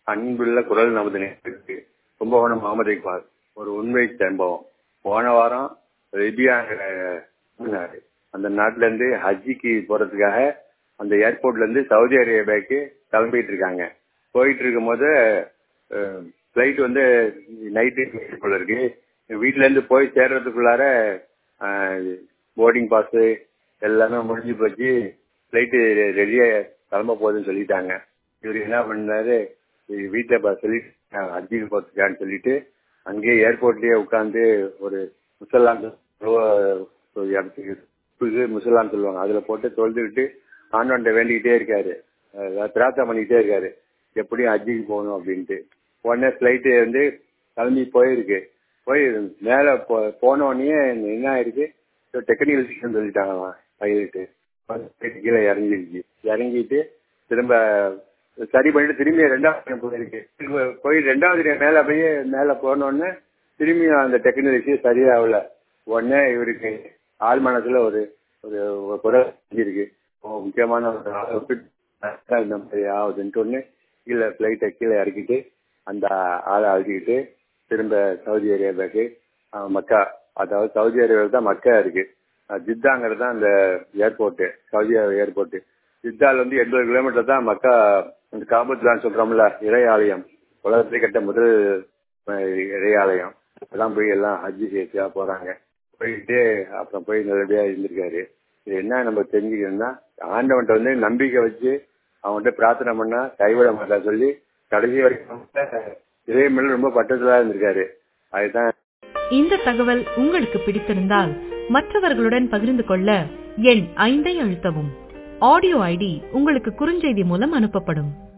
அன்புள்ள குரல் நமது நேரத்திற்கு கும்பகோணம் முகமது இக்பால் ஒரு உண்மை சம்பவம் போன வாரம் ரெபியா அஹ், அந்த நாட்டுல இருந்து ஹஜ்ஜிக்கு போறதுக்காக அந்த ஏர்போர்ட்ல இருந்து சவுதி அரேபியாவுக்கு கிளம்பிட்டு இருக்காங்க போயிட்டு இருக்கும் போது ஃபிளைட் வந்து நைட்டு போல இருக்கு வீட்ல இருந்து போய் சேர்றதுக்குள்ளார போர்டிங் பாஸ் எல்லாமே முடிஞ்சு போச்சு ஃபிளைட்டு ரெடியா கிளம்ப போகுதுன்னு சொல்லிட்டாங்க இவர் என்ன பண்ணாரு வீட்டில் சொல்லிட்டு அஜிக்கு போறதுக்கான்னு சொல்லிட்டு அங்கேயே ஏர்போர்ட்லயே உட்காந்து ஒரு முசல்லான் ஒரு இடத்துக்கு புது முசல்லான்னு சொல்லுவாங்க அதுல போட்டு தொழுதுகிட்டு ஆண்டவன்ட்ட வேண்டிக்கிட்டே இருக்காரு அஹ் பிரார்த்தனை பண்ணிக்கிட்டே இருக்காரு எப்படியும் அஜிக்கு போகணும் அப்படின்ட்டு உடனே ஃபிளைட்டு வந்து கிளம்பி போயிருக்கு போய் மேல போ- போன உடனே என்ன ஆயிருக்கு டெக்னிக்கல் சிஸ்டம் சொல்லிட்டாங்களாம் பைலட்டு கீழே இறங்கிருச்சு இறங்கிட்டு திரும்ப சரி பண்ணிட்டு திரும்பி ரெண்டாவது time போயிருக்கு திரும்ப போய் ரெண்டாவது time மேல போய் மேல போன உடனே திரும்பி அந்த டெக்னிக்கல் விஷயம் சரியாகல உடனே இவருக்கு ஆள் மனசுல ஒரு ஒரு ஒரு குறை இருக்கு ஓ, முக்கியமான ஒரு ஆளை விட்டு இந்த மாதிரி ஆகுதுன்ட்டு ஒன்று கீழே ஃப்ளைட்டை கீழே இறக்கிட்டு அந்த ஆளை அழுத்திக்கிட்டு திரும்ப சவுதி அரேபியாவுக்கு அஹ், மக்கா அதாவது சவுதி அரேபியாவில் தான் மக்கா இருக்கு அஹ், ஜித்தாங்கிறது தான் அந்த ஏர்போர்ட்டு சவுதி ஏர்போர்ட்டு ஜித்தால வந்து எண்பது கிலோமீட்டர் தான் மக்கா இந்த காபத்லான்னு சொல்றோம்ல இறை ஆலயம் உலகத்திலே கட்ட முதல் அஹ், இறை ஆலயம் அதான் போய் எல்லாம் ஹஜ்ஜி சேர்த்தியா போறாங்க போயிட்டு அப்புறம் போய் நல்லபடியா இருந்திருக்காரு இது என்ன நம்ம தெரிஞ்சுக்கணும்னா ஆண்டவன்ட்ட வந்து நம்பிக்கை வச்சு அவன்கிட்ட பிரார்த்தனை பண்ணா கைவிட மாட்டா சொல்லி கடைசி வரைக்கும் இதே மேல ரொம்ப பட்டத்துல இருந்திருக்காரு அதுதான் இந்த தகவல் உங்களுக்கு பிடித்திருந்தால் மற்றவர்களுடன் பகிர்ந்து கொள்ள எண் ஐந்தை அழுத்தவும் ஆடியோ ஐடி உங்களுக்கு குறுஞ்செய்தி மூலம் அனுப்பப்படும்